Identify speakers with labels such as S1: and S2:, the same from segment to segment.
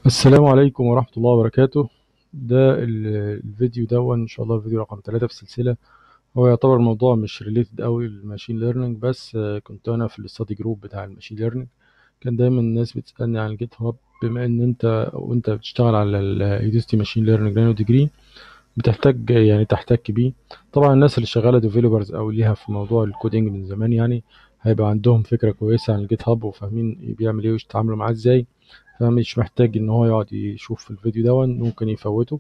S1: السلام عليكم ورحمة الله وبركاته ده ال- الفيديو ده ان شاء الله الفيديو رقم ثلاثة في السلسلة هو يعتبر الموضوع مش ريليتد قوي للماشين ليرنينج بس آه، كنت انا في الاستادي جروب بتاع الماشين ليرنينج كان دايما الناس بتسألني عن الجيت هاب بما ان انت وانت بتشتغل على اليوديستي ماشين ليرنينج نانو ديجري بتحتاج يعني تحتك بيه طبعا الناس اللي شغالة ديفيلوبرز او ليها في موضوع الكودينج من زمان يعني هيبقى عندهم فكرة كويسة عن الجيت هاب وفاهمين بيعمل ايه ويتعاملوا معاه ازاي فمش محتاج ان هو يقعد يشوف الفيديو ده ممكن يفوته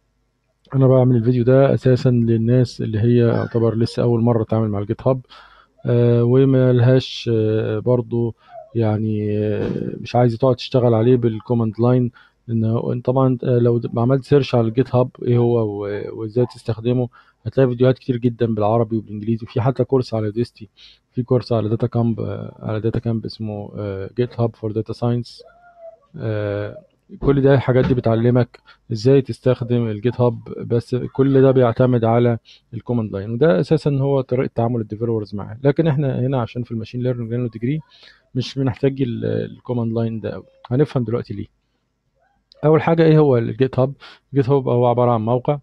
S1: انا بعمل الفيديو ده اساسا للناس اللي هي يعتبر لسه اول مره تتعامل مع الجيت هاب آه وما لهاش آه برضو يعني آه مش عايزه تقعد تشتغل عليه بالكوماند لاين لان طبعا آه لو عملت سيرش على الجيت هاب ايه هو و- وازاي تستخدمه هتلاقي فيديوهات كتير جدا بالعربي وبالانجليزي وفي حتى كورس على ديستي في كورس على داتا كامب على داتا كامب اسمه جيت هاب فور داتا ساينس آه، كل ده الحاجات دي بتعلمك ازاي تستخدم الجيت هاب بس كل ده بيعتمد على الكوماند لاين وده اساسا هو طريقه تعامل الديفلوبرز معاه لكن احنا هنا عشان في الماشين ليرنينج نانو ديجري مش بنحتاج الكوماند لاين ده قوي هنفهم دلوقتي ليه اول حاجه ايه هو الجيت هاب الجيت هاب هو عباره عن موقع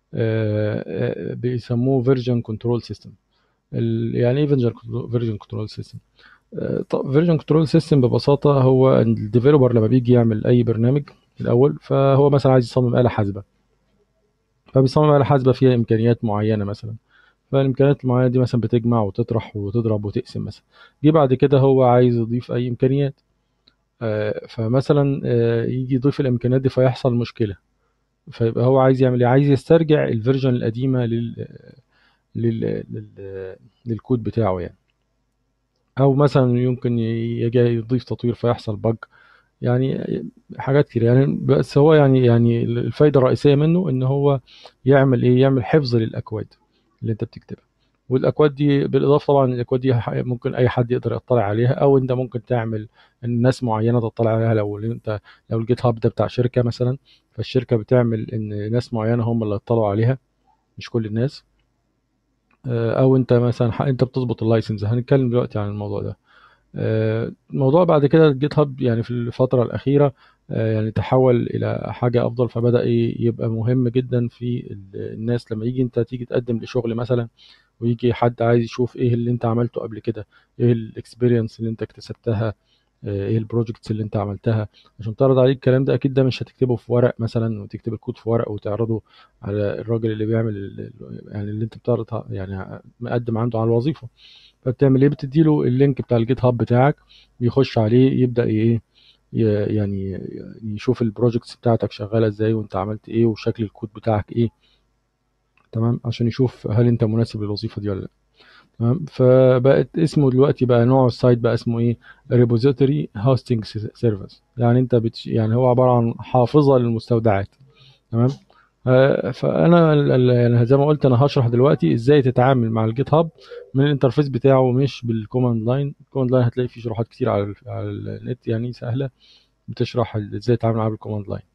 S1: آه، آه، بيسموه فيرجن كنترول سيستم يعني ايه فيرجن كنترول سيستم فيرجن كنترول سيستم ببساطه هو الديفيلوبر لما بيجي يعمل اي برنامج الاول فهو مثلا عايز يصمم آلة حاسبة فبيصمم آلة حاسبة فيها إمكانيات معينة مثلا فالإمكانيات المعينة دي مثلا بتجمع وتطرح وتضرب وتقسم مثلا جه بعد كده هو عايز يضيف أي إمكانيات آه، فمثلا آه، يجي يضيف الإمكانيات دي فيحصل مشكلة فيبقى هو عايز يعمل إيه عايز يسترجع الفيرجن القديمة لل... لل... لل... للكود بتاعه يعني أو مثلا يمكن يجي يضيف تطوير فيحصل بج يعني حاجات كتير يعني بس هو يعني يعني الفايده الرئيسيه منه ان هو يعمل ايه يعمل حفظ للاكواد اللي انت بتكتبها والاكواد دي بالاضافه طبعا الاكواد دي ح- ممكن اي حد يقدر يطلع عليها او انت ممكن تعمل ان ناس معينه تطلع عليها لو انت لو الجيت هاب ده بتاع شركه مثلا فالشركه بتعمل ان ناس معينه هم اللي يطلعوا عليها مش كل الناس آه، او انت مثلا ح- انت بتظبط اللايسنس هنتكلم دلوقتي عن الموضوع ده آه، الموضوع بعد كده الجيت هاب يعني في الفترة الأخيرة آه، يعني تحول إلى حاجة أفضل فبدأ ي- يبقى مهم جدا في ال- الناس لما يجي أنت تيجي تقدم لشغل مثلا ويجي حد عايز يشوف إيه اللي أنت عملته قبل كده إيه الإكسبيرينس اللي أنت اكتسبتها آه، إيه البروجكتس اللي أنت عملتها عشان تعرض عليه الكلام ده أكيد ده مش هتكتبه في ورق مثلا وتكتب الكود في ورق وتعرضه على الراجل اللي بيعمل ال- ال- يعني اللي أنت بتعرض يعني مقدم عنده على الوظيفة فبتعمل ايه بتديله اللينك بتاع الجيت هاب بتاعك بيخش عليه يبدأ ايه ي- يعني يشوف البروجكتس بتاعتك شغالة ازاي وانت عملت ايه وشكل الكود بتاعك ايه تمام عشان يشوف هل انت مناسب للوظيفة دي ولا لا تمام فبقت اسمه دلوقتي بقى نوع السايت بقى اسمه ايه ريبوزيتوري هوستنج سيرفيس يعني انت بتش يعني هو عبارة عن حافظة للمستودعات تمام آه، فانا ال- ال- يعني زي ما قلت انا هشرح دلوقتي ازاي تتعامل مع الجيت هاب من الانترفيس بتاعه مش بالكوماند لاين الكوماند لاين هتلاقي فيه شروحات كتير على ال- على النت يعني سهله بتشرح ال- ازاي تتعامل معاه بالكوماند لاين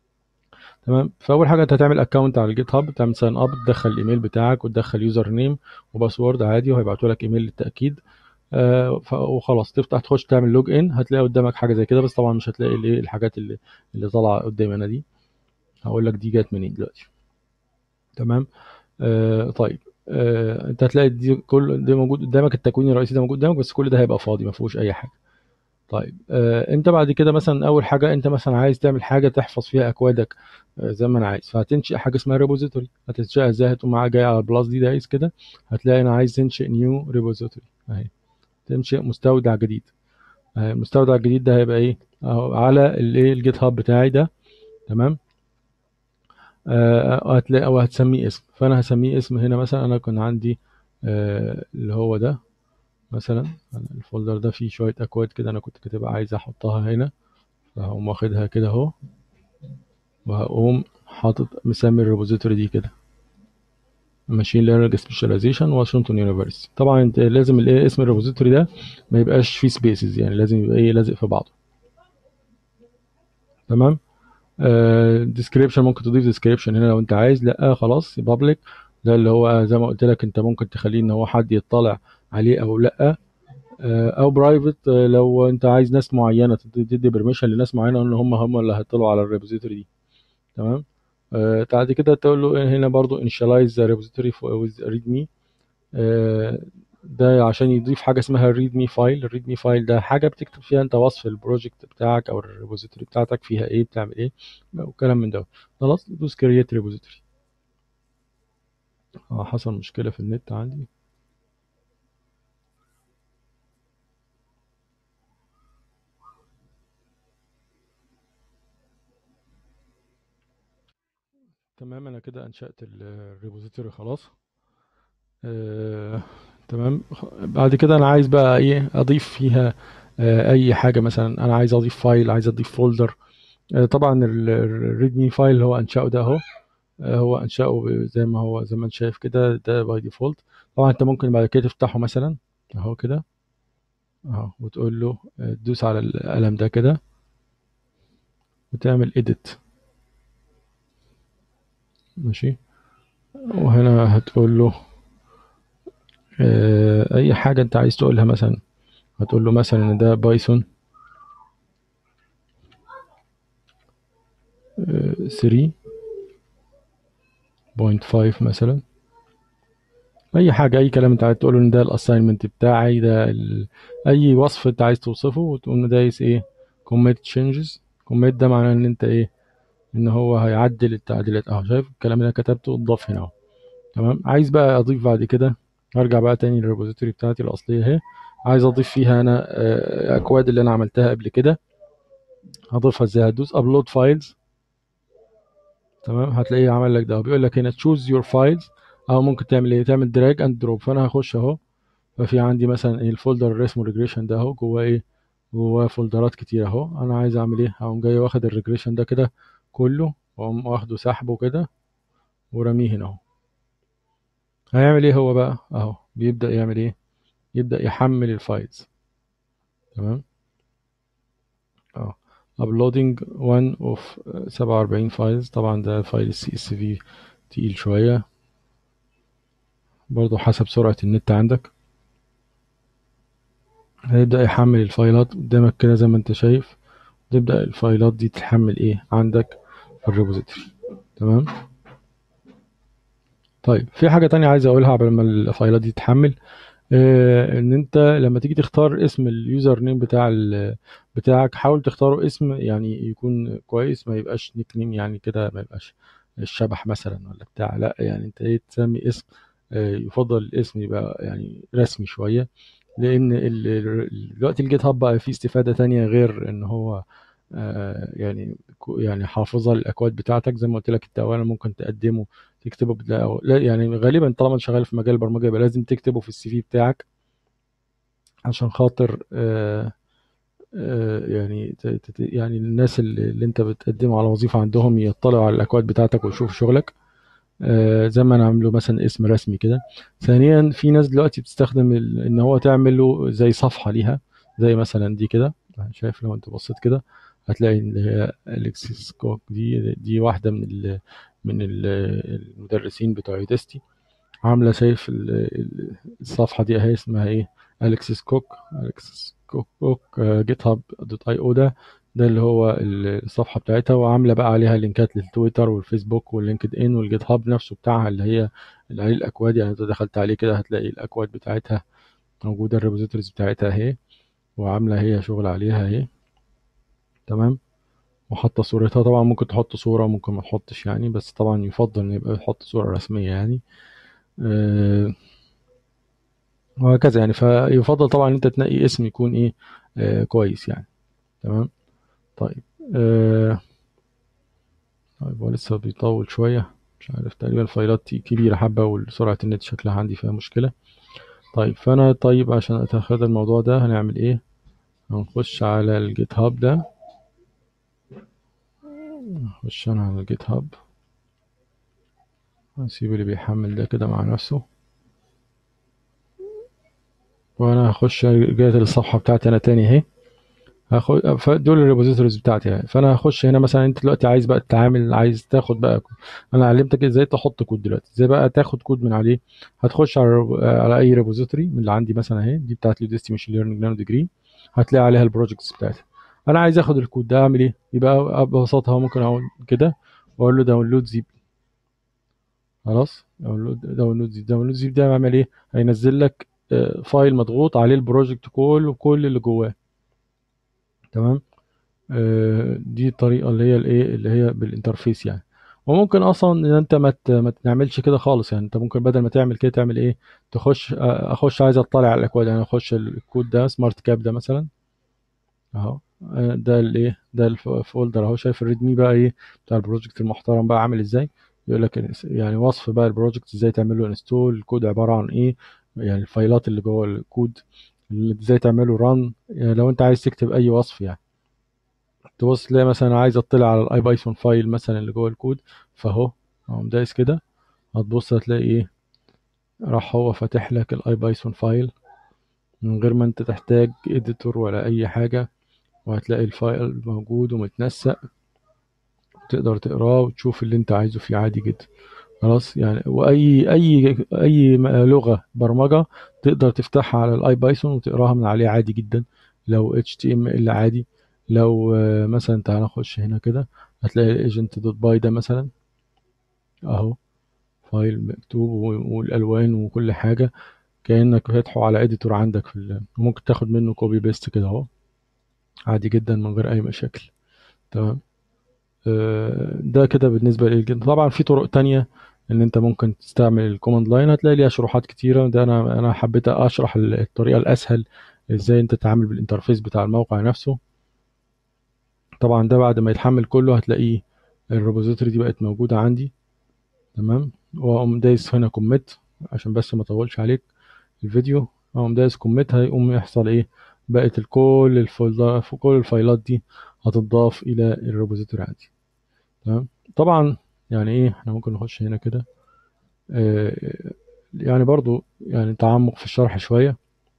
S1: تمام فاول حاجه انت هتعمل اكونت على الجيت هاب تعمل ساين اب تدخل الايميل بتاعك وتدخل يوزر نيم وباسورد عادي وهيبعتوا لك ايميل للتاكيد آه ف- وخلاص تفتح تخش تعمل لوج ان هتلاقي قدامك حاجه زي كده بس طبعا مش هتلاقي الايه الحاجات اللي اللي طالعه قدامنا دي هقول لك دي جت منين دلوقتي تمام آه طيب آه انت هتلاقي دي كل ده موجود قدامك التكوين الرئيسي ده موجود قدامك بس كل ده هيبقى فاضي ما فيهوش اي حاجه طيب آه انت بعد كده مثلا اول حاجه انت مثلا عايز تعمل حاجه تحفظ فيها اكوادك آه زي ما انا عايز فهتنشئ حاجه اسمها ريبوزيتوري هتنشئها ازاي هتقوم معاك جاي على البلاس دي دايس كده هتلاقي انا عايز تنشئ نيو ريبوزيتوري اهي تنشئ مستودع جديد اهي المستودع الجديد ده هيبقى ايه اهو على الايه الجيت هاب بتاعي ده تمام آه، هتلاقي او هتسميه اسم فانا هسميه اسم هنا مثلا انا كان عندي آه، اللي هو ده مثلا أنا الفولدر ده فيه شويه اكواد كده انا كنت كاتبها عايز احطها هنا فهقوم واخدها كده اهو وهقوم حاطط مسمي الريبوزيتوري دي كده ماشين ليرنينج سبيشاليزيشن واشنطن يونيفرسيتي طبعا انت لازم الايه اسم الريبوزيتوري ده ما يبقاش فيه سبيسز يعني لازم يبقى ايه لازق في بعضه تمام ديسكريبشن ممكن تضيف ديسكريبشن هنا لو انت عايز لا خلاص بابليك ده اللي هو زي ما قلت لك انت ممكن تخليه ان هو حد يطلع عليه او لا آه، او برايفت لو انت عايز ناس معينه تدي تدي برميشن لناس معينه ان هم هم اللي هيطلعوا على الريبوزيتوري دي تمام آه، بعد كده تقول له هنا برضو initialize the repository for- with readme آه، ده عشان يضيف حاجه اسمها الريد مي فايل الريد مي فايل ده حاجه بتكتب فيها انت وصف البروجكت بتاعك او الريبوزيتوري بتاعتك فيها ايه بتعمل ايه وكلام من ده خلاص دوس كرييت ريبوزيتوري اه حصل مشكله في النت عندي تمام انا كده انشأت الريبوزيتوري خلاص آه، تمام خ- بعد كده انا عايز بقى ايه اضيف فيها آه، اي حاجه مثلا انا عايز اضيف فايل عايز اضيف فولدر آه، طبعا الريدمي فايل اللي هو انشأه ده اهو آه، هو انشأه ب- زي ما هو زي ما انت شايف كده ده باي ديفولت طبعا انت ممكن بعد كده تفتحه مثلا اهو كده اهو وتقول له آه، تدوس على القلم ده كده وتعمل edit ماشي وهنا هتقول له آه، اي حاجه انت عايز تقولها مثلا هتقول له مثلا ان ده بايثون 3.5 مثلا اي حاجه اي كلام انت عايز تقوله ان ده الاساينمنت بتاعي ده ال... اي وصف انت عايز توصفه وتقوم دايس ايه commit changes commit ده معناه ان انت ايه ان هو هيعدل التعديلات اهو شايف الكلام اللي انا كتبته اتضاف هنا اهو تمام عايز بقى اضيف بعد كده هرجع بقى تاني للريبوزيتوري بتاعتي الاصليه اهي عايز اضيف فيها انا آه، اكواد اللي انا عملتها قبل كده هضيفها ازاي هتدوس ابلود فايلز تمام هتلاقيه عمل لك ده بيقول لك هنا تشوز يور فايلز او ممكن تعمل ايه تعمل دراج اند دروب فانا هخش اهو ففي عندي مثلا ايه الفولدر اللي اسمه ريجريشن ده اهو جواه ايه جواه فولدرات كتير اهو انا عايز اعمل ايه هقوم جاي واخد الريجريشن ده كده كله واقوم واخده سحبه كده ورميه هنا اهو هيعمل ايه هو بقى اهو بيبدأ يعمل ايه يبدأ يحمل الفايلز تمام اه uploading one of 47 فايلز طبعا ده فايل السي اس في تقيل شوية برضو حسب سرعة النت عندك هيبدأ يحمل الفايلات قدامك كده زي ما انت شايف تبدأ الفايلات دي تتحمل ايه عندك في الريبوزيتوري تمام طيب في حاجة تانية عايز اقولها قبل ما الفايلات دي تتحمل آه، ان انت لما تيجي تختار اسم اليوزر نيم بتاع ال- بتاعك حاول تختاره اسم يعني يكون كويس ما يبقاش نيك نيم يعني كده ما يبقاش الشبح مثلا ولا بتاع لا يعني انت ايه تسمي اسم آه، يفضل الاسم يبقى يعني رسمي شوية لان ال- ال- دلوقتي الجيت هاب بقى فيه استفادة تانية غير ان هو آه، يعني كو- يعني حافظة للاكواد بتاعتك زي ما قلت لك انت اولا ممكن تقدمه تكتبه بلا أو لا يعني غالبا طالما انت شغال في مجال البرمجة يبقى لازم تكتبه في السي في بتاعك عشان خاطر آه، آه، يعني ت- ت- يعني الناس اللي اللي انت بتقدمه على وظيفة عندهم يطلعوا على الاكواد بتاعتك ويشوفوا شغلك آه، زي ما انا عامله مثلا اسم رسمي كده ثانيا في ناس دلوقتي بتستخدم ال- ان هو تعمل له زي صفحة ليها زي مثلا دي كده شايف لو انت بصيت كده هتلاقي ان هي اليكسيس كوك دي دي واحدة من ال من ال المدرسين بتوع يودستي عاملة شايف ال- ال- الصفحة دي اهي اسمها ايه اليكسيس كوك اليكسيس كوك كوك جيت هاب دوت اي او ده ده اللي هو الصفحة بتاعتها وعاملة بقى عليها لينكات للتويتر والفيسبوك واللينكد ان والجيت هاب نفسه بتاعها اللي هي اللي عليه الاكواد يعني انت دخلت عليه كده هتلاقي الاكواد بتاعتها موجودة الريبوزيتوريز بتاعتها اهي وعاملة هي شغل عليها اهي تمام وحاطة صورتها طبعا ممكن تحط صورة ممكن ما تحطش يعني بس طبعا يفضل ان يبقى تحط صورة رسمية يعني آه، وهكذا يعني فيفضل طبعا ان انت تنقي اسم يكون ايه آه كويس يعني تمام طيب آه طيب هو لسه بيطول شوية مش عارف تقريبا الفايلات دي كبيرة حبة وسرعة النت شكلها عندي فيها مشكلة طيب فأنا طيب عشان أتخذ الموضوع ده هنعمل إيه هنخش على الجيت هاب ده نخش أنا على الجيت هاب هسيب اللي بيحمل ده كده مع نفسه وأنا هخش رجعت للصفحة بتاعتي أنا تاني أهي هاخد فدول الريبوزيتوريز بتاعتي يعني فانا هخش هنا مثلا انت دلوقتي عايز بقى تتعامل عايز تاخد بقى انا علمتك ازاي تحط كود دلوقتي ازاي بقى تاخد كود من عليه هتخش على على اي ريبوزيتوري من اللي عندي مثلا اهي دي بتاعت لوديستي ماشين ليرنينج نانو ديجري هتلاقي عليها البروجكتس بتاعتها انا عايز اخد الكود ده اعمل ايه يبقى ببساطه ممكن اقول كده واقول له داونلود زيب خلاص داونلود داونلود زيب داونلود زيب ده بعمل ايه هينزل لك فايل مضغوط عليه البروجكت كله وكل اللي جواه تمام آه دي الطريقه اللي هي الايه اللي هي بالانترفيس يعني وممكن اصلا ان انت ما ما تعملش كده خالص يعني انت ممكن بدل ما تعمل كده تعمل ايه تخش اخش عايز اطلع على الاكواد يعني اخش الكود ده سمارت كاب ده مثلا اهو ده الايه ده الفولدر اهو شايف الريدمي بقى ايه بتاع البروجكت المحترم بقى عامل ازاي يقول لك يعني وصف بقى البروجكت ازاي تعمل له انستول الكود عباره عن ايه يعني الفايلات اللي جوه الكود ازاي تعمله ران يعني لو انت عايز تكتب اي وصف يعني تبص تلاقي مثلا عايز اطلع على الاي بايثون فايل مثلا اللي جوه الكود فاهو اقوم دايس كده هتبص هتلاقي ايه راح هو فاتح لك الاي بايثون فايل من غير ما انت تحتاج اديتور ولا اي حاجه وهتلاقي الفايل موجود ومتنسق تقدر تقراه وتشوف اللي انت عايزه فيه عادي جدا خلاص يعني واي اي اي لغه برمجه تقدر تفتحها على الاي بايثون وتقراها من عليه عادي جدا لو اتش تي ام ال عادي لو مثلا تعالى نخش هنا كده هتلاقي الايجنت دوت باي ده مثلا اهو فايل مكتوب والالوان وكل حاجه كانك فاتحه على اديتور عندك في ممكن تاخد منه كوبي بيست كده اهو عادي جدا من غير اي مشاكل تمام ده كده بالنسبه للجن طبعا في طرق تانية ان انت ممكن تستعمل الكوماند لاين هتلاقي ليها شروحات كتيره ده انا انا حبيت اشرح الطريقه الاسهل ازاي انت تتعامل بالانترفيس بتاع الموقع نفسه طبعا ده بعد ما يتحمل كله هتلاقيه الريبوزيتوري دي بقت موجوده عندي تمام واقوم دايس هنا كوميت عشان بس ما اطولش عليك الفيديو اقوم دايس كوميت هيقوم يحصل ايه بقت الكل الفولدر كل الفايلات دي هتضاف الى الريبوزيتوري عندي تمام طبعا يعني ايه احنا ممكن نخش هنا كده آه يعني برضو يعني تعمق في الشرح شوية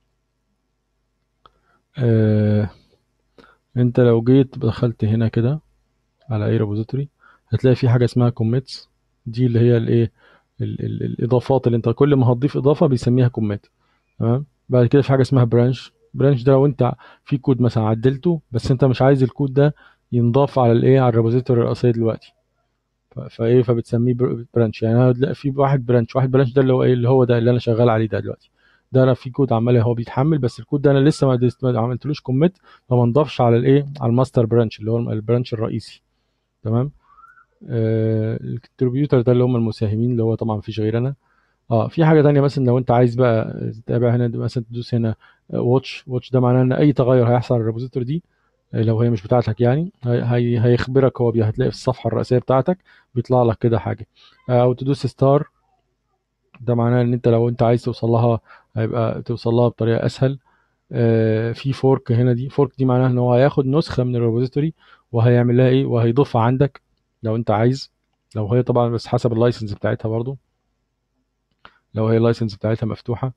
S1: آه انت لو جيت دخلت هنا كده على اي ريبوزيتوري هتلاقي في حاجة اسمها كوميتس دي اللي هي الايه الاضافات اللي انت كل ما هتضيف اضافة بيسميها كوميت تمام بعد كده في حاجة اسمها برانش برانش ده لو انت في كود مثلا عدلته بس انت مش عايز الكود ده ينضاف على الايه على الريبوزيتوري الرئيسيه دلوقتي فايه فبتسميه برانش يعني انا في واحد برانش واحد برانش ده اللي هو ايه اللي هو ده اللي انا شغال عليه ده دلوقتي ده انا في كود عمال هو بيتحمل بس الكود ده انا لسه ما عملتلوش كوميت فما نضافش على الايه على الماستر برانش اللي هو البرانش الرئيسي تمام آه الكونتريبيوتر ده اللي هم المساهمين اللي هو طبعا مفيش غير انا اه في حاجه تانية مثلا لو انت عايز بقى تتابع هنا مثلا تدوس هنا واتش واتش ده معناه ان اي تغير هيحصل على الريبوزيتوري دي لو هي مش بتاعتك يعني هي هيخبرك هو هتلاقي في الصفحه الرئيسيه بتاعتك بيطلع لك كده حاجه او تدوس ستار ده معناه ان انت لو انت عايز توصل لها هيبقى توصل لها بطريقه اسهل في فورك هنا دي فورك دي معناها ان هو هياخد نسخه من الريبوزيتوري وهيعمل لها ايه وهيضيفها عندك لو انت عايز لو هي طبعا بس حسب اللايسنس بتاعتها برضو لو هي اللايسنس بتاعتها مفتوحه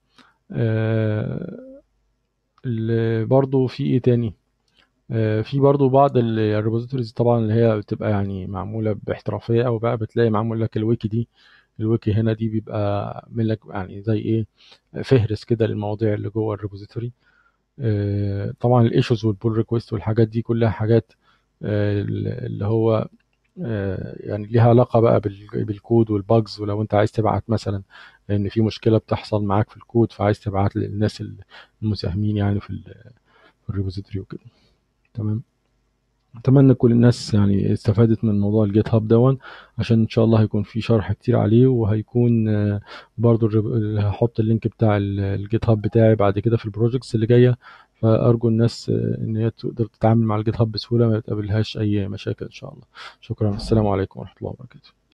S1: برضو في ايه تاني في برضو بعض الريبوزيتوريز طبعا اللي هي بتبقى يعني معموله باحترافيه او بقى بتلاقي معمول لك الويكي دي الويكي هنا دي بيبقى عامل لك يعني زي ايه فهرس كده للمواضيع اللي جوه الريبوزيتوري طبعا الايشوز والبول ريكويست والحاجات دي كلها حاجات اللي هو يعني ليها علاقه بقى بالكود والباجز ولو انت عايز تبعت مثلا ان في مشكله بتحصل معاك في الكود فعايز تبعت للناس المساهمين يعني في الريبوزيتوري وكده تمام اتمنى كل الناس يعني استفادت من موضوع الجيت هاب دون عشان ان شاء الله هيكون في شرح كتير عليه وهيكون برضو هحط اللينك بتاع الجيت هاب بتاعي بعد كده في البروجكتس اللي جايه فارجو الناس ان هي تقدر تتعامل مع الجيت هاب بسهوله ما تقابلهاش اي مشاكل ان شاء الله شكرا السلام عليكم ورحمه الله وبركاته